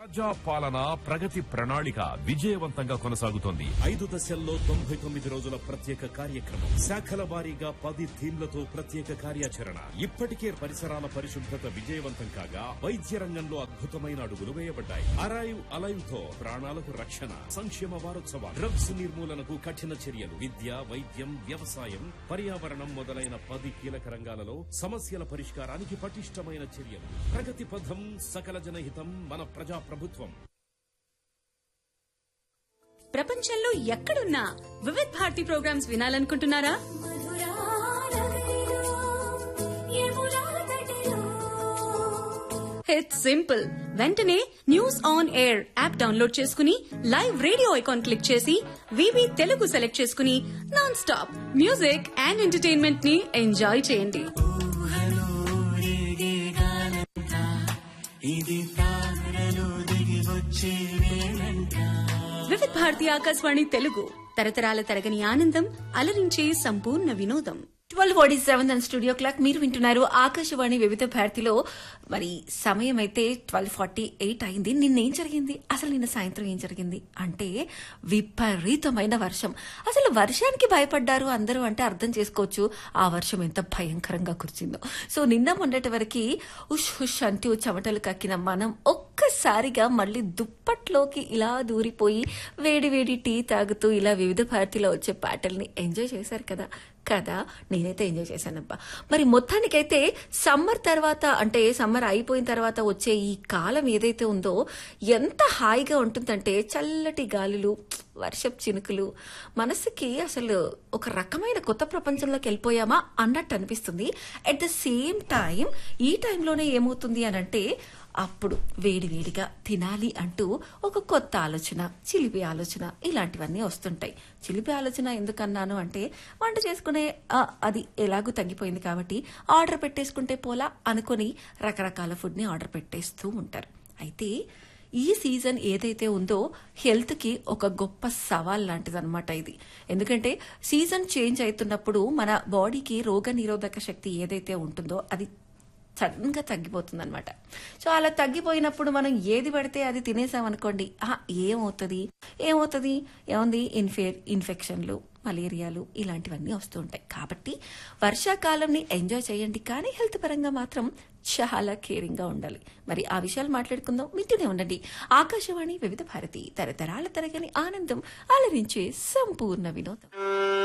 ప్రజా పాలన ప్రగతి ప్రణాళిక విజయవంతంగా కొనసాగుతోంది ఐదు దశల్లో తొంభై తొమ్మిది రోజుల ప్రత్యేక కార్యక్రమం శాఖల వారీగా పది థీమ్లతో ప్రత్యేక కార్యాచరణ ఇప్పటికే పరిసరాల పరిశుభ్రత విజయవంతం కాగా వైద్య రంగంలో అద్భుతమైన అడుగులు వేయబడ్డాయి అరైవ్ అలైవ్ తో ప్రాణాలకు రక్షణ సంక్షేమ వారోత్సవాలు డ్రగ్స్ నిర్మూలనకు కఠిన చర్యలు విద్య వైద్యం వ్యవసాయం పర్యావరణం మొదలైన పది కీలక రంగాలలో సమస్యల పరిష్కారానికి పటిష్టమైన చర్యలు ప్రగతి పథం సకల జనహితం మన ప్రజా ప్రభుత్వం ప్రపంచంలో ఎక్కడున్నా వివిధ్ భారతి ప్రోగ్రామ్స్ వినాలనుకుంటున్నారా ఇట్స్ సింపుల్ వెంటనే news on air app download చేసుకుని లైవ్ రేడియో ఐకాన్ క్లిక్ చేసి వివి తెలుగు సెలెక్ట్ చేసుకుని non stop music and entertainment ని ఎంజాయ్ చేయండి వివిధ్ భారతి ఆకాశవాణి తెలుగు తరతరాల తరగని ఆనందం అలరించే సంపూర్ణ వినోదం twelve forty seven and studio clock మీరు వింటున్నారు ఆకాశవాణి వివిధ భారతిలో మరి సమయం అయితే ట్వెల్వ్ ఫార్టీ ఎయిట్ అయింది నిన్న ఏం జరిగింది అసలు నిన్న సాయంత్రం ఏం జరిగింది అంటే విపరీతమైన వర్షం అసలు వర్షానికి భయపడ్డారు అందరూ అంటే అర్థం చేసుకోవచ్చు ఆ వర్షం ఎంత భయంకరంగా కురిచిందో సో నిన్న మొన్నటి వరకు ఉష్ హుష్ అంటూ చెమటలు కక్కిన మనం ఒక్కసారిగా మళ్ళీ దుప్పట్లోకి ఇలా దూరిపోయి వేడి వేడి టీ తాగుతూ ఇలా వివిధ భారతిలో వచ్చే పాటల్ని ఎంజాయ్ చేశారు కదా కదా నేనైతే ఎంజాయ్ చేశానబ్బా మరి మొత్తానికైతే సమ్మర్ తర్వాత అంటే సమ్మర్ అయిపోయిన తర్వాత వచ్చే ఈ కాలం ఏదైతే ఉందో ఎంత హాయిగా ఉంటుందంటే చల్లటి గాలులు వర్షపు చినుకులు మనసుకి అసలు ఒక రకమైన కొత్త ప్రపంచంలోకి వెళ్ళిపోయామా అన్నట్టు అనిపిస్తుంది అట్ ద సేమ్ టైం ఈ టైంలోనే ఏమవుతుంది అని అంటే అప్పుడు వేడివేడిగా తినాలి అంటూ ఒక కొత్త ఆలోచన చిలిపి ఆలోచన ఇలాంటివన్నీ వస్తుంటాయి చిలిపి ఆలోచన ఎందుకన్నాను అంటే వంట చేసుకునే ఆ, అది ఎలాగూ తగ్గిపోయింది కాబట్టి ఆర్డర్ పెట్టేసుకుంటే పోలా అనుకొని రకరకాల ఫుడ్ని ఆర్డర్ పెట్టేస్తూ ఉంటారు అయితే ఈ సీజన్ ఏదైతే ఉందో హెల్త్ కి ఒక గొప్ప సవాల్ లాంటిది అనమాట ఇది ఎందుకంటే సీజన్ చేంజ్ అవుతున్నప్పుడు మన బాడీకి రోగ నిరోధక శక్తి ఏదైతే ఉంటుందో అది సడన్ గా తగ్గిపోతుంది అనమాట సో అలా తగ్గిపోయినప్పుడు మనం ఏది పడితే అది తినేసామనుకోండి ఆహా, ఏమవుతుంది ఏమవుతుంది ఏముంది ఇన్ఫే ఇన్ఫెక్షన్లు మలేరియాలు ఇలాంటివన్నీ వస్తూ ఉంటాయి కాబట్టి వర్షాకాలంని ఎంజాయ్ చేయండి కానీ హెల్త్ పరంగా మాత్రం చాలా కేరింగ్ గా ఉండాలి మరి ఆ విషయాలు మాట్లాడుకుందాం వింటూనే ఉండండి ఆకాశవాణి వివిధ భారతి తరతరాల తరగని ఆనందం అలరించే సంపూర్ణ వినోదం